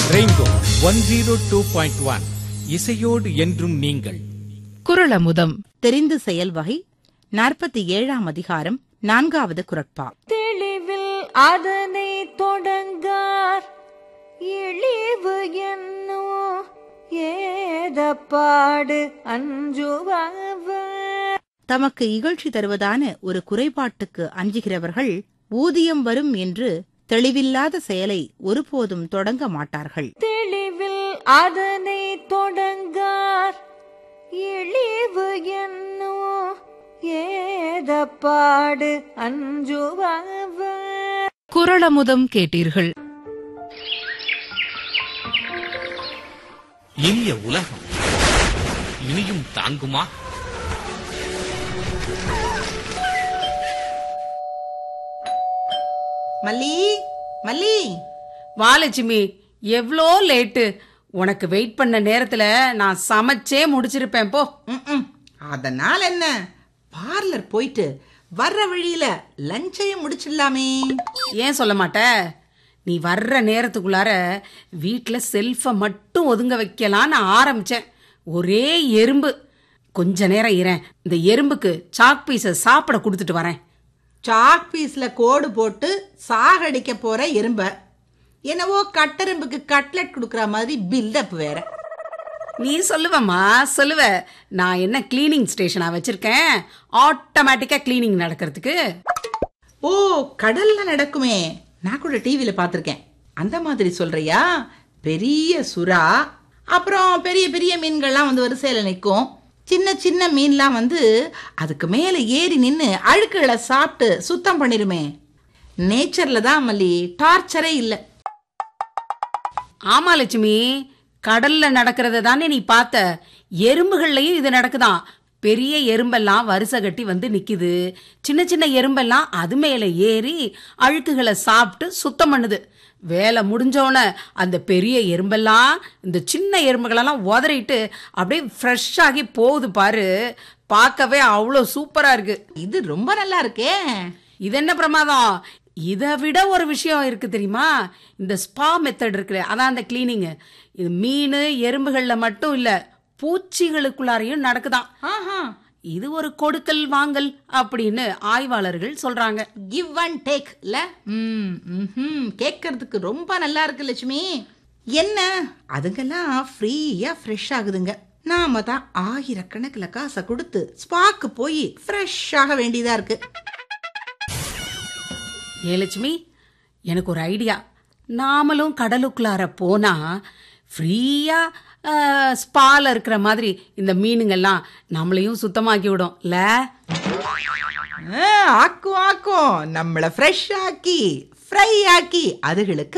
Rainbow one zero two point one இசையோடு என்றும் நீங்கள் குரலமுதம் தெரிந்து செயல் வகை நாற்பத்தி ஏழாம் அதிகாரம் நான்காவது குரட்பா தெளிவில் அதனை தொடங்கார் இழிவு என்னோ ஏதப்பாடு அஞ்சுபவர் தமக்கு இகழ்ச்சி தருவதான ஒரு குறைபாட்டுக்கு அஞ்சுகிறவர்கள் ஊதியம் வரும் என்று தெளிவில்லாத செயலை ஒருபோதும் தொடங்க மாட்டார்கள் தெளிவில் அதனை தொடங்கார் இழிவு என்னோ ஏதப்பாடு அஞ்சுபவர் குரலமுதம் கேட்டீர்கள் இனிய உலகம் இனியும் தாங்குமா மல்லி மல்லி வா லட்சுமி எவ்வளோ லேட்டு உனக்கு வெயிட் பண்ண நேரத்துல நான் சமைச்சே முடிச்சிருப்பேன் போ ம்ம். அதனால என்ன பார்லர் போயிட்டு வர்ற வழியில லஞ்சையும் முடிச்சிடலாமே ஏன் சொல்ல மாட்ட நீ வர்ற நேரத்துக்குள்ளார வீட்டில் செல்ஃபை மட்டும் ஒதுங்க வைக்கலான்னு ஆரம்பிச்சேன் ஒரே எறும்பு கொஞ்ச நேரம் இரேன் இந்த எறும்புக்கு சாக் பீஸை சாப்பிட கொடுத்துட்டு வரேன் சாக் பீஸ்ல கோடு போட்டு சாகடிக்க போற எறும்ப என்னவோ கட்டெரும்புக்கு கட்லெட் கொடுக்கற மாதிரி பில்டப் வேற நீ சொல்லுவம்மா சொல்லுவ நான் என்ன கிளீனிங் ஸ்டேஷனா வச்சிருக்கேன் ஆட்டோமேட்டிக்கா கிளீனிங் நடக்கிறதுக்கு ஓ கடல்ல நடக்குமே நான் கூட டிவியில பார்த்திருக்கேன் அந்த மாதிரி சொல்றியா பெரிய சுறா அப்புறம் பெரிய பெரிய மீன்கள்லாம் வந்து வரிசையில நிற்கும் சின்ன சின்ன மீன்லாம் வந்து அதுக்கு மேலே ஏறி நின்று அழுக்குகளை சாப்பிட்டு சுத்தம் பண்ணிருமே நேச்சர்ல தான் மல்லி டார்ச்சரே இல்லை ஆமா லட்சுமி கடல்ல நடக்கிறத தானே நீ பார்த்த எறும்புகள்லயும் இது நடக்குதாம் பெரிய எறும்பெல்லாம் வரிசை கட்டி வந்து நிக்குது சின்ன சின்ன எறும்பெல்லாம் அது மேல ஏறி அழுக்குகளை சாப்பிட்டு சுத்தம் பண்ணுது வேலை முடிஞ்சோன அந்த பெரிய எறும்பெல்லாம் இந்த சின்ன எறும்புகளெல்லாம் உதறிட்டு அப்படியே ஃப்ரெஷ் ஆகி போகுது பாரு பார்க்கவே அவ்வளோ சூப்பரா இருக்கு இது ரொம்ப நல்லா இருக்கே இது என்ன பிரமாதம் இதை விட ஒரு விஷயம் இருக்கு தெரியுமா இந்த ஸ்பா மெத்தட் இருக்குல்ல அதான் அந்த கிளீனிங் இது மீன் எறும்புகள்ல மட்டும் இல்ல பூச்சிகளுக்குள்ளாரையும் நடக்குதாம் ஆஹா இது ஒரு கொடுக்கல் வாங்கல் அப்படின்னு ஆய்வாளர்கள் சொல்றாங்க கிவ் அண்ட் டேக் இல்ல ம் ம்ஹும். கேட்கறதுக்கு ரொம்ப நல்லா இருக்கு லட்சுமி என்ன அதுங்கெல்லாம் ஃப்ரீயா ஃப்ரெஷ் ஆகுதுங்க நாம தான் ஆயிரக்கணக்கில் காசை கொடுத்து ஸ்பாக்கு போய் ஃப்ரெஷ் ஆக வேண்டியதா இருக்கு ஏ லட்சுமி எனக்கு ஒரு ஐடியா நாமளும் கடலுக்குள்ளார போனா ஃப்ரீயா ஸ்பால இருக்கிற மாதிரி இந்த மீனுங்கெல்லாம் நம்மளையும் சுத்தமாக்கி விடும் இல்ல ஆ, ஆக்கும் ஆக்கும் நம்மள ஃப்ரெஷ் ஆக்கி ஃப்ரை ஆக்கி அதுகளுக்கு